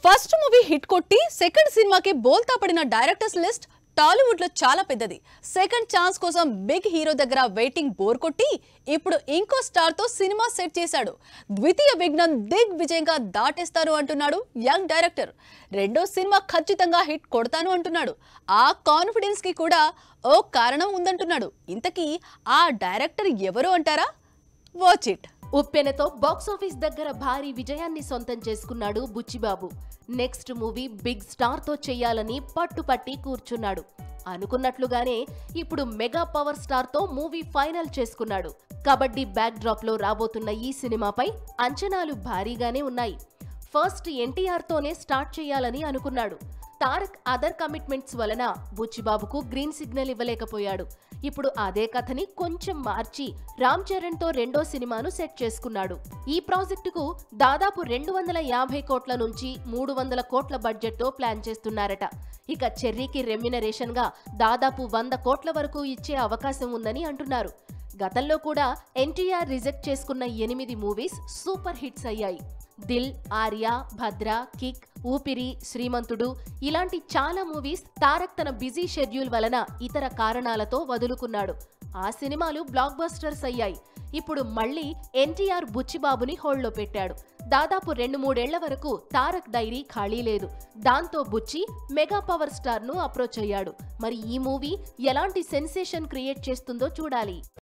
first movie hit కొట్టి second సినిమాకి బోల్తా పడిన డైరెక్టర్స్ లిస్ట్ టాలీవుడ్ లో చాలా పెద్దది సెకండ్ ఛాన్స్ కోసం బిగ్ హీరో దగ్గర వెయిటింగ్ బోర్ కొట్టి ఇప్పుడు ఇంకో స్టార్ తో సినిమా సెట్ చేశాడు ద్వితీయ విఘ్నం దిగ్ విజయంగా దాటేస్తారు అంటున్నాడు యంగ్ డైరెక్టర్ రెండో సినిమా ఖచ్చితంగా హిట్ కొడతాను అంటున్నాడు ఆ కాన్ఫిడెన్స్ కి కూడా ఓ కారణం ఉందంటున్నాడు ఇంతకీ ఆ డైరెక్టర్ ఎవరు అంటారా వాచ్ ఇట్ ఉప్పెనతో బాక్సాఫీస్ దగ్గర భారీ విజయాన్ని సొంతం చేసుకున్నాడు Buchibabu next movie big star తో చేయాలని పట్టుపట్టి కూర్చున్నాడు అనుకున్నట్లుగానే ఇప్పుడు మెగా పవర్ స్టార్ తో మూవీ ఫైనల్ చేసుకున్నాడు కబడ్డీ బ్యాక్ డ్రాప్ లో రాబోతున్న ఈ సినిమాపై అంచనాలు భారీగానే ఉన్నాయి ఫస్ట్ ఎన్టీఆర్ తోనే స్టార్ట్ చేయాలని అనుకున్నాడు తారక్ అదర్ కమిట్మెంట్స్ వలన బుచ్చిబాబుకు గ్రీన్ సిగ్నల్ ఇవ్వలేకపోయాడు ఇప్పుడు అదే కథని కొంచెం మార్చి రామ్ చరణ్ తో రెండో సినిమాను సెట్ చేసుకున్నాడు ఈ ప్రాజెక్టుకు దాదాపు రెండు వందల యాభై కోట్ల నుంచి మూడు వందల కోట్ల బడ్జెట్ తో ప్లాన్ చేస్తున్నారట ఇక చెర్రీకి రెమ్యునరేషన్ గా దాదాపు వంద కోట్ల వరకు ఇచ్చే అవకాశం ఉందని అంటున్నారు గతంలో కూడా ఎన్టీఆర్ రిజెక్ట్ చేసుకున్న ఎనిమిది మూవీస్ సూపర్ హిట్స్ అయ్యాయి దిల్ ఆర్య భద్ర కిక్ ఊపిరి శ్రీమంతుడు ఇలాంటి చాలా మూవీస్ తారక్ తన బిజీ షెడ్యూల్ వలన ఇతర కారణాలతో వదులుకున్నాడు ఆ సినిమాలు బ్లాక్ బస్టర్స్ అయ్యాయి ఇప్పుడు మళ్ళీ ఎన్టీఆర్ బుచ్చిబాబుని హోల్డ్లో పెట్టాడు దాదాపు రెండు మూడేళ్ల వరకు తారక్ డైరీ ఖాళీ లేదు దాంతో బుచ్చి మెగా పవర్ స్టార్ ను అప్రోచ్ అయ్యాడు మరి ఈ మూవీ ఎలాంటి సెన్సేషన్ క్రియేట్ చేస్తుందో చూడాలి